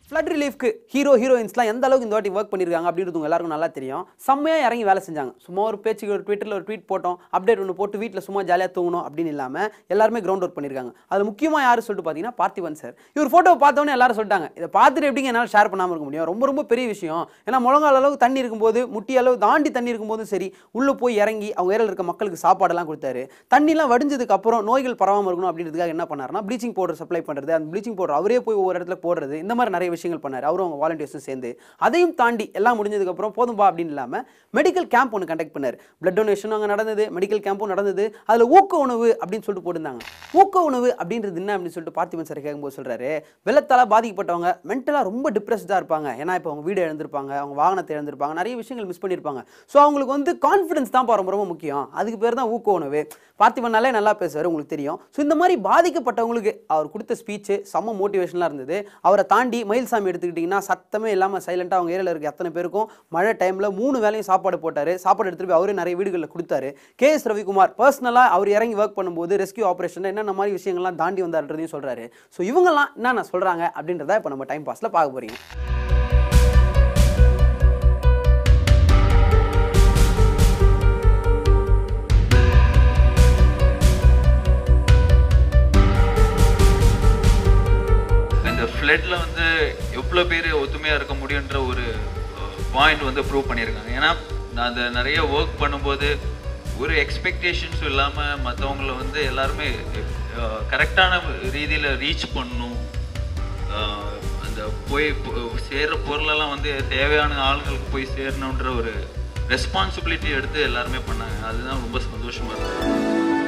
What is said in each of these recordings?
flood ரிலீஃப்க்கு hero ஹீரோயின்ஸ்லாம் எந்த அளவுக்கு இந்த வாட்டி ஒர்க் பண்ணியிருக்காங்க அப்படின்றது உங்க எல்லாருக்கும் நல்லா தெரியும் செம்மையாக இறங்கி வேலை செஞ்சாங்க சும்மா ஒரு பேச்சுக்கு ஒரு ட்விட்டரில் ஒரு ட்வீட் போட்டோம் அப்டேட் ஒன்று போட்டு வீட்டில் சும்மா ஜாலியாக தூங்கணும் அப்படின்னு இல்லாமல் எல்லாருமே கிரவுண்ட் ஒர்க் பண்ணியிருக்காங்க அது முக்கியமாக யார் சொல்லிட்டு பார்த்தீங்கன்னா பார்த்திபன் சார் இவர் ஃபோட்டோவை பார்த்தோன்னே எல்லாரும் சொல்லிட்டாங்க இதை பார்த்துட்டு எப்படிங்க என்னால் ஷேர் பண்ணாமல் இருக்க முடியும் ரொம்ப ரொம்ப பெரிய விஷயம் ஏன்னா முழங்கால் அளவுக்கு தண்ணி இருக்கும்போது முட்டி அளவு தாண்டி தண்ணி இருக்கும்போதும் சரி உள்ளே போய் இறங்கி அவங்க ஏரியாவில் இருக்க மக்களுக்கு சாப்பாடெல்லாம் கொடுத்தாரு தண்ணிலாம் வடிஞ்சதுக்கு அப்புறம் நோய்கள் பரவாமல் இருக்கணும் அப்படின்றதுக்காக என்ன பண்ணாருன்னா ப்ளீச்சிங் பவுடர் சப்ளை பண்ணுறது அந்த ப்ளீச்சிங் பவுடர் அவரே போய் ஒவ்வொரு இடத்துல போடுறது இந்த மாதிரி நிறைய விஷயங்கள் பண்ணார் அவரும் அவங்க வாலண்டியர்ஸும் சேர்ந்து அதையும் தாண்டி எல்லாம் முடிஞ்சதுக்கப்புறம் போதும்பா அப்படின்னு இல்லாமல் மெடிக்கல் கேம்ப் ஒன்று கண்டக்ட் பண்ணார் பிளட் டொனேஷனும் அங்கே நடந்தது மெடிக்கல் கேம்பும் நடந்தது அதில் ஊக்க உணவு அப்படின்னு சொல்லிட்டு போட்டிருந்தாங்க ஊக்க உணவு அப்படின்றது என்ன அப்படின்னு சொல்லிட்டு பார்த்திபன் சார் கேட்கும்போது சொல்கிறாரு வெள்ளத்தால் பாதிக்கப்பட்டவங்க மென்டலாக ரொம்ப டிப்ரெஸ்டாக இருப்பாங்க ஏன்னா இப்போ அவங்க வீடு இழந்திருப்பாங்க அவங்க வாகனத்தை இழந்திருப்பாங்க நிறைய விஷயங்கள் மிஸ் பண்ணியிருப்பாங்க ஸோ அவங்களுக்கு வந்து கான்ஃபிடன்ஸ் தான் ரொம்ப ரொம்ப முக்கியம் அதுக்கு பேர் தான் ஊக்க உணவு பார்த்திபன்னாலே நல்லா பேசுவார் உங்களுக்கு தெரியும் ஸோ இந்த மாதிரி பாதிக்கப்பட்டவங்களுக்கு அவர் கொடுத்த ஸ்பீச்சு செம்ம மோட்டிவேஷனாக இருந்தது அவரை தாண்டி மயில்சாமி எடுத்துக்கிட்டிங்கன்னா சத்தமே இல்லாமல் சைலண்டாக அவங்க ஏரியாவில் இருக்க அத்தனை பேருக்கும் மழை டைமில் மூணு வேளையும் சாப்பாடு போட்டார் சாப்பாடு எடுத்துகிட்டு போய் அவரே நிறைய வீடுகளில் கொடுத்தாரு கே எஸ் ரவிக்குமார் பர்சனலாக அவர் இறங்கி ஒர்க் பண்ணும்போது ரெஸ்கியூ ஆப்ரேஷன் என்னென்ன மாதிரி விஷயங்கள்லாம் தாண்டி வந்தார்ன்றதையும் சொல்கிறாரு ஸோ இவங்கெல்லாம் என்னென்ன சொல்கிறாங்க அப்படின்றத இப்போ நம்ம டைம் பாஸில் பார்க்க போகிறீங்க இந்த ஃப்ளட்ல வந்து எவ்வளோ பேர் ஒத்துமையாக இருக்க முடியுன்ற ஒரு பாயிண்ட் வந்து ப்ரூவ் பண்ணியிருக்காங்க ஏன்னா நான் அந்த நிறைய ஒர்க் பண்ணும்போது ஒரு எக்ஸ்பெக்டேஷன்ஸும் இல்லாமல் மற்றவங்கள வந்து எல்லாருமே கரெக்டான ரீதியில் ரீச் பண்ணணும் அஹ், அந்த போய் பொ- சேர்ற பொருளெல்லாம் வந்து தேவையான ஆளுங்களுக்கு போய் சேரணுன்ற ஒரு ரெஸ்பான்சிபிலிட்டி எடுத்து எல்லாருமே பண்ணாங்க அதுதான் ரொம்ப சந்தோஷமாக இருந்தது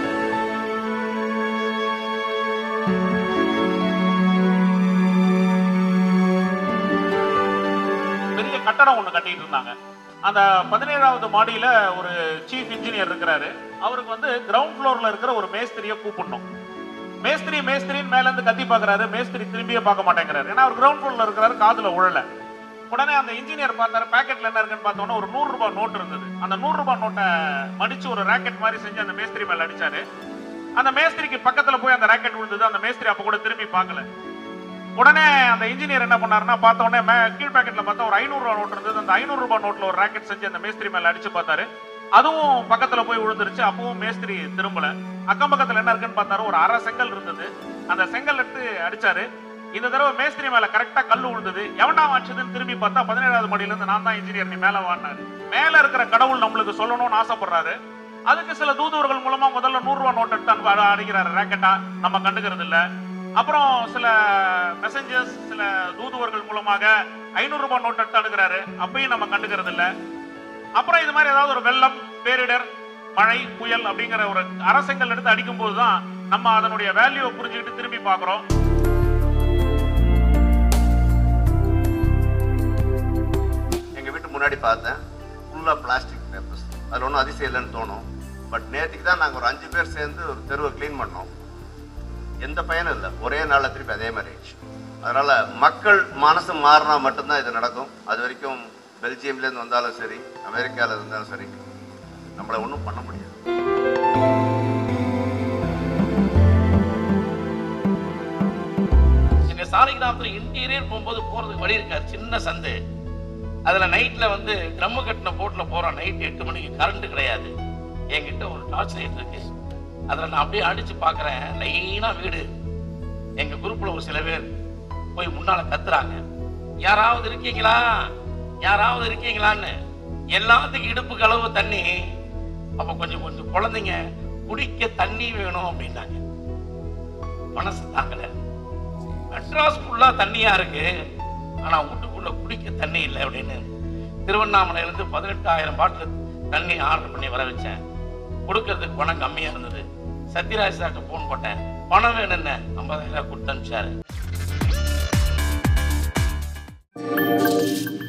பெரிய கட்டடம் ஒன்று கட்டிட்டு இருந்தாங்க அந்த பதினேழாவது மாடியில ஒரு சீஃப் இன்ஜினியர் இருக்கிறாரு அவருக்கு வந்து கிரவுண்ட் ஃப்ளோர்ல இருக்கிற ஒரு மேஸ்திரியை கூப்பிடணும் மேஸ்திரி மேஸ்திரின்னு மேல இருந்து கத்தி பார்க்கறாரு மேஸ்திரி திரும்பியே பார்க்க மாட்டேங்கிறாரு ஏன்னா அவர் கிரவுண்ட் ஃப்ளோர்ல இருக்கிறாரு காதுல உழல உடனே அந்த இன்ஜினியர் பார்த்தாரு பாக்கெட்ல என்ன இருக்குன்னு பார்த்தோன்னா ஒரு நூறு ரூபாய் நோட் இருந்தது அந்த நூறு ரூபாய் நோட்டை மடிச்சு ஒரு ராக்கெட் மாதிரி செஞ்சு அந்த மேஸ்திரி மேல அடிச்சாரு அந்த மேஸ்திரிக்கு பக்கத்துல போய் அந்த ராக்கெட் விழுந்தது அந்த மேஸ்திரி அப்ப கூட திரும்பி பார்க்கல உடனே அந்த இன்ஜினியர் என்ன பண்ணாருன்னா பார்த்த உடனே மே கீழ் பாக்கெட்ல பார்த்தா ஒரு ஐநூறு ரூபா நோட் இருந்தது அந்த ஐநூறு ரூபாய் நோட்ல ஒரு ராக்கெட் செஞ்சு அந்த மேஸ்திரி மேல அடிச்சு பார்த்தாரு அதுவும் பக்கத்துல போய் விழுந்துருச்சு அப்பவும் மேஸ்திரி திரும்பல அக்கம் பக்கத்துல என்ன இருக்குன்னு பார்த்தாரு ஒரு அரை செங்கல் இருந்தது அந்த செங்கல் எடுத்து அடிச்சாரு இந்த தடவை மேஸ்திரி மேல கரெக்டா கல் விழுந்தது எவனா வாச்சதுன்னு திரும்பி பார்த்தா பதினேழாவது மாடியில இருந்து நான் தான் இன்ஜினியர் நீ மேல வாடினாரு மேல இருக்கிற கடவுள் நம்மளுக்கு சொல்லணும்னு ஆசைப்படுறாரு அதுக்கு சில தூதுவர்கள் மூலமா முதல்ல நூறு ரூபாய் நோட் எடுத்து அனுப்ப அடிக்கிறாரு ராக்கெட்டா நம்ம கண்டுக்கிறது இல்ல அப்புறம் சில மெசஞ்சர்ஸ் சில தூதுவர்கள் மூலமாக ஐநூறு ரூபாய் நோட் எடுத்து அனுப்புகிறாரு அப்பயும் நம்ம கண்டுக்கிறது இல்ல அப்புறம் இது மாதிரி ஏதாவது ஒரு வெள்ளம் பேரிடர் மழை புயல் அப்படிங்கிற ஒரு அரசங்கள் எடுத்து அடிக்கும் போதுதான் நம்ம அதனுடைய வேல்யூவை புரிஞ்சுக்கிட்டு திரும்பி பார்க்கிறோம் எங்கள் வீட்டு முன்னாடி பார்த்தேன் ஃபுல்லாக பிளாஸ்டிக் பேப்பர்ஸ் அதில் ஒன்றும் அதிசயம் இல்லைன்னு தோணும் பட் நேற்றுக்கு தான் நாங்கள் ஒரு அஞ்சு பேர் சேர்ந்து ஒரு தெருவை க்ளீன் பண்ணோம் எந்த பயனும் இல்லை ஒரே நாளில் திருப்பி அதே மாதிரி ஆயிடுச்சு அதனால் மக்கள் மனசு மாறினா மட்டும்தான் இது நடக்கும் அது வரைக்கும் பெல்ஜியம்லேருந்து வந்தாலும் சரி அமெரிக்காவில் இருந்தாலும் சரி நம்மளை ஒன்றும் பண்ண முடியாது எங்க சாலிகிராமத்துல இன்டீரியர் போகும்போது போறதுக்கு வழி இருக்காது சின்ன சந்து அதுல நைட்ல வந்து ட்ரம் கட்டின போட்ல போறோம் நைட் எட்டு மணிக்கு கரண்ட் கிடையாது என்கிட்ட ஒரு டார்ச் லைட் இருக்கு அதுல நான் அப்படியே அடிச்சு பாக்குறேன் லைனா வீடு எங்க குரூப்ல ஒரு சில பேர் போய் முன்னால கத்துறாங்க யாராவது இருக்கீங்களா யாராவது இருக்கீங்களான்னு எல்லாத்துக்கும் இடுப்புக்கு அளவு தண்ணி அப்ப கொஞ்சம் கொஞ்சம் குழந்தைங்க குடிக்க தண்ணி வேணும் அப்படின்னாங்க மனசு தாங்கல மெட்ராஸ் ஃபுல்லா தண்ணியா இருக்கு ஆனா வீட்டுக்குள்ள குடிக்க தண்ணி இல்லை அப்படின்னு திருவண்ணாமலையில இருந்து பதினெட்டாயிரம் பாட்டில் தண்ணி ஆர்டர் பண்ணி வர வச்சேன் கொடுக்கறதுக்கு பணம் கம்மியா இருந்தது சத்யராஜ் சார்ட்ட போன் போட்டேன் பணம் வேணும்னு ஐம்பதாயிரம் கொடுத்து அனுப்பிச்சாரு